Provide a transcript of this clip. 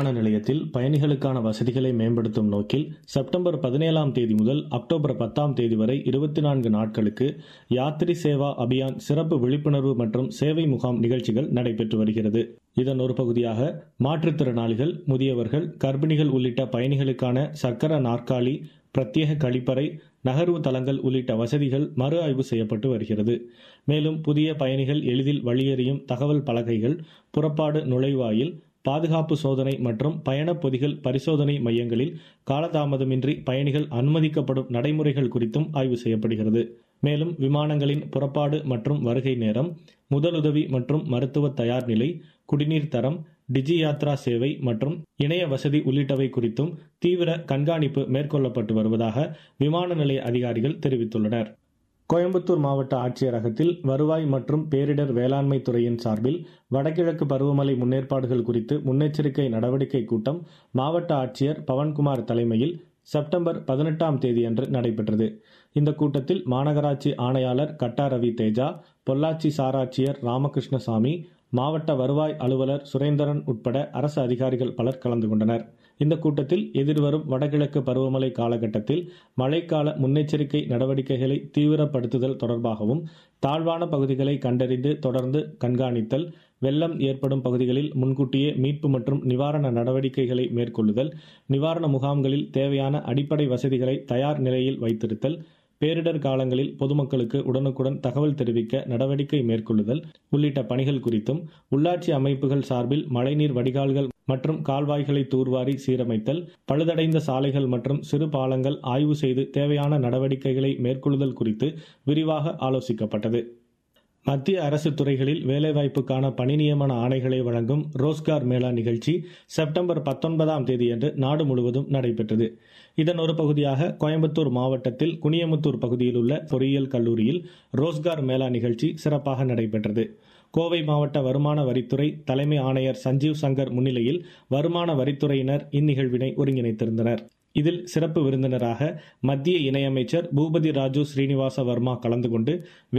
விமான நிலையத்தில் பயணிகளுக்கான வசதிகளை மேம்படுத்தும் நோக்கில் செப்டம்பர் பதினேழாம் தேதி முதல் அக்டோபர் பத்தாம் தேதி வரை இருபத்தி நான்கு நாட்களுக்கு யாத்ரி சேவா அபியான் சிறப்பு விழிப்புணர்வு மற்றும் சேவை முகாம் நிகழ்ச்சிகள் நடைபெற்று வருகிறது இதன் ஒரு பகுதியாக மாற்றுத்திறனாளிகள் முதியவர்கள் கர்ப்பிணிகள் உள்ளிட்ட பயணிகளுக்கான சக்கர நாற்காலி பிரத்யேக கழிப்பறை நகர்வு தளங்கள் உள்ளிட்ட வசதிகள் மறு ஆய்வு செய்யப்பட்டு வருகிறது மேலும் புதிய பயணிகள் எளிதில் வழியறியும் தகவல் பலகைகள் புறப்பாடு நுழைவாயில் பாதுகாப்பு சோதனை மற்றும் பயணப் பொதிகள் பரிசோதனை மையங்களில் காலதாமதமின்றி பயணிகள் அனுமதிக்கப்படும் நடைமுறைகள் குறித்தும் ஆய்வு செய்யப்படுகிறது மேலும் விமானங்களின் புறப்பாடு மற்றும் வருகை நேரம் முதலுதவி மற்றும் மருத்துவ தயார் நிலை குடிநீர் தரம் டிஜி யாத்ரா சேவை மற்றும் இணைய வசதி உள்ளிட்டவை குறித்தும் தீவிர கண்காணிப்பு மேற்கொள்ளப்பட்டு வருவதாக விமான நிலைய அதிகாரிகள் தெரிவித்துள்ளனர் கோயம்புத்தூர் மாவட்ட ஆட்சியரகத்தில் வருவாய் மற்றும் பேரிடர் வேளாண்மை துறையின் சார்பில் வடகிழக்கு பருவமழை முன்னேற்பாடுகள் குறித்து முன்னெச்சரிக்கை நடவடிக்கை கூட்டம் மாவட்ட ஆட்சியர் பவன்குமார் தலைமையில் செப்டம்பர் பதினெட்டாம் தேதியன்று நடைபெற்றது இந்த கூட்டத்தில் மாநகராட்சி ஆணையாளர் கட்டா ரவி தேஜா பொள்ளாச்சி சாராட்சியர் ராமகிருஷ்ணசாமி மாவட்ட வருவாய் அலுவலர் சுரேந்திரன் உட்பட அரசு அதிகாரிகள் பலர் கலந்து கொண்டனர் இந்த கூட்டத்தில் எதிர்வரும் வடகிழக்கு பருவமழை காலகட்டத்தில் மழைக்கால முன்னெச்சரிக்கை நடவடிக்கைகளை தீவிரப்படுத்துதல் தொடர்பாகவும் தாழ்வான பகுதிகளை கண்டறிந்து தொடர்ந்து கண்காணித்தல் வெள்ளம் ஏற்படும் பகுதிகளில் முன்கூட்டியே மீட்பு மற்றும் நிவாரண நடவடிக்கைகளை மேற்கொள்ளுதல் நிவாரண முகாம்களில் தேவையான அடிப்படை வசதிகளை தயார் நிலையில் வைத்திருத்தல் பேரிடர் காலங்களில் பொதுமக்களுக்கு உடனுக்குடன் தகவல் தெரிவிக்க நடவடிக்கை மேற்கொள்ளுதல் உள்ளிட்ட பணிகள் குறித்தும் உள்ளாட்சி அமைப்புகள் சார்பில் மழைநீர் வடிகால்கள் மற்றும் கால்வாய்களை தூர்வாரி சீரமைத்தல் பழுதடைந்த சாலைகள் மற்றும் சிறு பாலங்கள் ஆய்வு செய்து தேவையான நடவடிக்கைகளை மேற்கொள்ளுதல் குறித்து விரிவாக ஆலோசிக்கப்பட்டது மத்திய அரசு துறைகளில் வேலைவாய்ப்புக்கான பணி நியமன ஆணைகளை வழங்கும் ரோஸ்கார் மேளா நிகழ்ச்சி செப்டம்பர் பத்தொன்பதாம் தேதியன்று நாடு முழுவதும் நடைபெற்றது இதன் ஒரு பகுதியாக கோயம்புத்தூர் மாவட்டத்தில் குனியமுத்தூர் பகுதியில் உள்ள பொறியியல் கல்லூரியில் ரோஸ்கார் மேளா நிகழ்ச்சி சிறப்பாக நடைபெற்றது கோவை மாவட்ட வருமான வரித்துறை தலைமை ஆணையர் சஞ்சீவ் சங்கர் முன்னிலையில் வருமான வரித்துறையினர் இந்நிகழ்வினை ஒருங்கிணைத்திருந்தனர் இதில் சிறப்பு விருந்தினராக மத்திய இணையமைச்சர் பூபதி ராஜு ஸ்ரீனிவாச வர்மா கலந்து கொண்டு